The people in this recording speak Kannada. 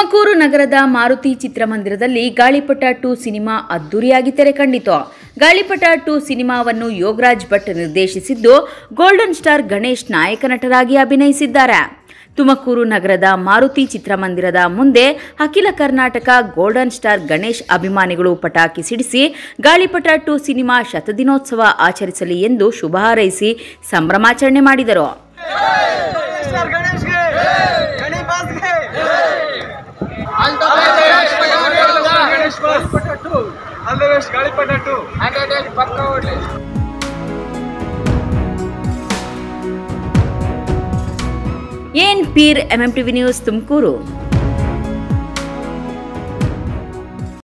ತುಮಕೂರು ನಗರದ ಮಾರುತಿ ಚಿತ್ರಮಂದಿರದಲ್ಲಿ ಗಾಳಿಪಟ ಟು ಸಿನಿಮಾ ಅದ್ದೂರಿಯಾಗಿ ತೆರೆ ಕಂಡಿತು ಗಾಳಿಪಟ ಟು ಸಿನಿಮಾವನ್ನು ಯೋಗರಾಜ್ ಭಟ್ ನಿರ್ದೇಶಿಸಿದ್ದು ಗೋಲ್ಡನ್ ಸ್ಟಾರ್ ಗಣೇಶ್ ನಾಯಕ ನಟರಾಗಿ ಅಭಿನಯಿಸಿದ್ದಾರೆ ತುಮಕೂರು ನಗರದ ಮಾರುತಿ ಚಿತ್ರಮಂದಿರದ ಮುಂದೆ ಅಖಿಲ ಕರ್ನಾಟಕ ಗೋಲ್ಡನ್ ಸ್ಟಾರ್ ಗಣೇಶ್ ಅಭಿಮಾನಿಗಳು ಪಟಾಕಿ ಸಿಡಿಸಿ ಗಾಳಿಪಟ ಟು ಸಿನಿಮಾ ಶತದಿನೋತ್ಸವ ಆಚರಿಸಲಿ ಎಂದು ಶುಭ ಹಾರೈಸಿ ಸಂಭ್ರಮಾಚರಣೆ ಮಾಡಿದರು ಸರ್ ಗಣೇಶ್ಗೆ ಗಣಿ ಬಾಸ್ಗೆ Ganesh boss all the best Galipata two ಏನ್ ಪೀರ್ ಎಂಎಂ ಟಿವಿ ನ್ಯೂಸ್ ತುಮಕೂರು